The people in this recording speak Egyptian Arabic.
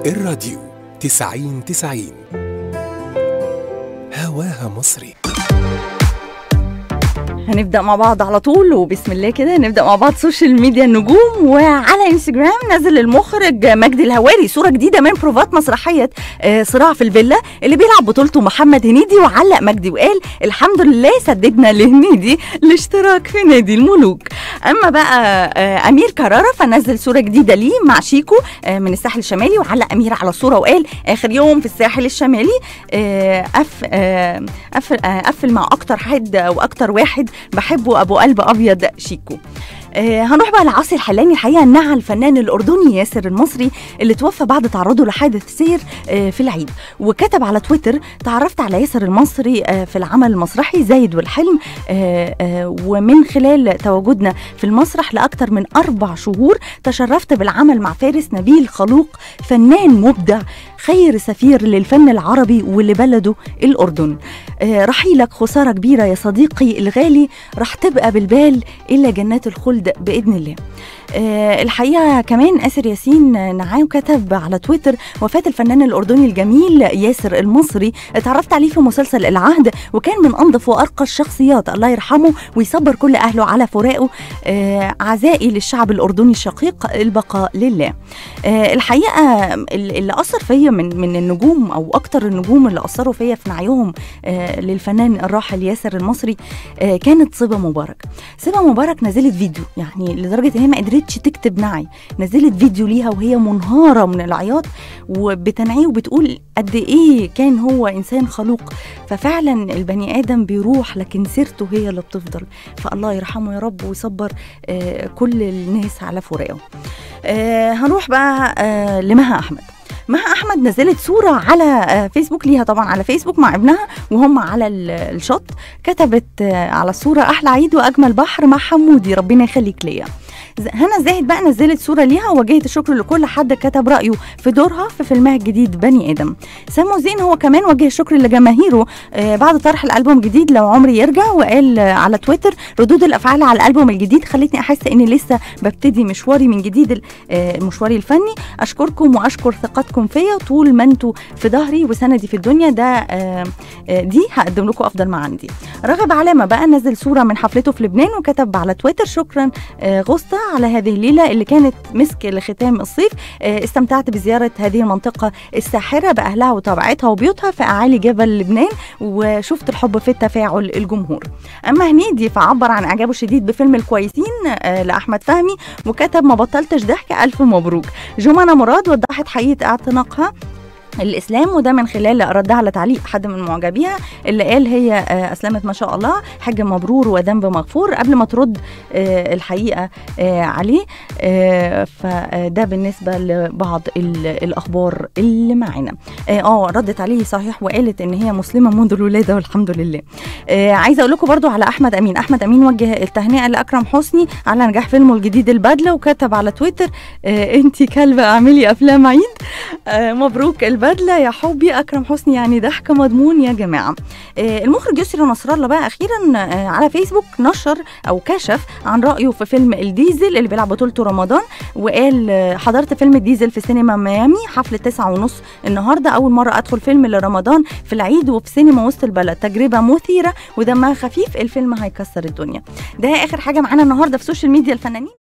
الراديو تسعين تسعين هواها مصري هنبدا مع بعض على طول وبسم الله كده نبدا مع بعض سوشيال ميديا النجوم وعلى انستجرام نزل المخرج مجدي الهواري صوره جديده من بروفات مسرحيه آه، صراع في الفيلا اللي بيلعب بطولته محمد هنيدي وعلق مجدي وقال الحمد لله سددنا لهنيدي الاشتراك في نادي الملوك اما بقى آه، امير كرارة فنزل صوره جديده ليه مع شيكو آه، من الساحل الشمالي وعلق امير على الصوره وقال اخر يوم في الساحل الشمالي آه، أف آه، قفل آه، قفل مع اكتر حد او اكتر واحد بحبه ابو قلب ابيض شيكو آه هنروح بقى لعاصي الحلاني الحقيقه انها الفنان الاردني ياسر المصري اللي توفى بعد تعرضه لحادث سير آه في العيد وكتب على تويتر تعرفت على ياسر المصري آه في العمل المسرحي زايد والحلم آه آه ومن خلال تواجدنا في المسرح لاكثر من اربع شهور تشرفت بالعمل مع فارس نبيل خلوق فنان مبدع خير سفير للفن العربي ولبلده الاردن آه رحيلك خساره كبيره يا صديقي الغالي راح تبقى بالبال الى جنات الخلد باذن الله آه الحقيقه كمان اسر ياسين نعاو كتب على تويتر وفاه الفنان الاردني الجميل ياسر المصري اتعرفت عليه في مسلسل العهد وكان من انظف وارقى الشخصيات الله يرحمه ويصبر كل اهله على فراقه آه عزائي للشعب الاردني الشقيق البقاء لله آه الحقيقه اللي اثر فيا من من النجوم او اكتر النجوم اللي اثروا فيا في نعيهم آه للفنان الراحل ياسر المصري آه كانت صبا مبارك صبا مبارك نزلت فيديو يعني لدرجه ان هي ما قدرتش تكتب نعي نزلت فيديو ليها وهي منهاره من العياط وبتنعيه وبتقول قد ايه كان هو انسان خلوق ففعلا البني ادم بيروح لكن سيرته هي اللي بتفضل فالله يرحمه يا رب ويصبر آه كل الناس على فراقه آه هنروح بقى آه لمها احمد مها احمد نزلت صوره على فيسبوك ليها طبعا على فيسبوك مع ابنها وهم على الشط كتبت على الصوره احلى عيد واجمل بحر مع حمودي ربنا يخليك ليا هنا زاهد بقى نزلت صوره ليها ووجهت الشكر لكل حد كتب رايه في دورها في فيلمها الجديد بني ادم سامو زين هو كمان وجه الشكر لجماهيره آه بعد طرح الالبوم الجديد لو عمري يرجع وقال آه على تويتر ردود الافعال على الالبوم الجديد خلتني احس اني لسه ببتدي مشواري من جديد آه مشواري الفني اشكركم واشكر ثقتكم فيا طول ما انتوا في ظهري وسندي في الدنيا ده آه آه دي هقدم لكم افضل ما عندي رغب علامه بقى نزل صوره من حفلته في لبنان وكتب على تويتر شكرا آه غصه على هذه الليله اللي كانت مسك لختام الصيف استمتعت بزياره هذه المنطقه الساحره باهلها وطبيعتها وبيوتها في اعالي جبل لبنان وشفت الحب في التفاعل الجمهور اما هنيدي فعبر عن اعجابه الشديد بفيلم الكويسين لاحمد فهمي وكتب ما بطلتش ضحك الف مبروك جمانه مراد وضحت حقيقه اعتناقها الاسلام وده من خلال ردها على تعليق حد من معجبيها اللي قال هي اسلمت ما شاء الله حج مبرور وذنب مغفور قبل ما ترد الحقيقه عليه فده بالنسبه لبعض الاخبار اللي معانا اه ردت عليه صحيح وقالت ان هي مسلمه منذ الولاده والحمد لله عايزه اقول لكم برضو على احمد امين احمد امين وجه التهنئه لاكرم حسني على نجاح فيلمه الجديد البدله وكتب على تويتر انت كلبه اعملي افلام عيد مبروك البدله بدله يا حبي اكرم حسني يعني ضحك مضمون يا جماعه آه المخرج يسري نصر الله بقى اخيرا آه على فيسبوك نشر او كشف عن رايه في فيلم الديزل اللي بيلعب بطولته رمضان وقال آه حضرت فيلم الديزل في سينما ميامي حفله تسعة ونص النهارده اول مره ادخل فيلم لرمضان في العيد وفي سينما وسط البلد تجربه مثيره ودمها خفيف الفيلم هيكسر الدنيا ده اخر حاجه معانا النهارده في سوشيال ميديا الفنانين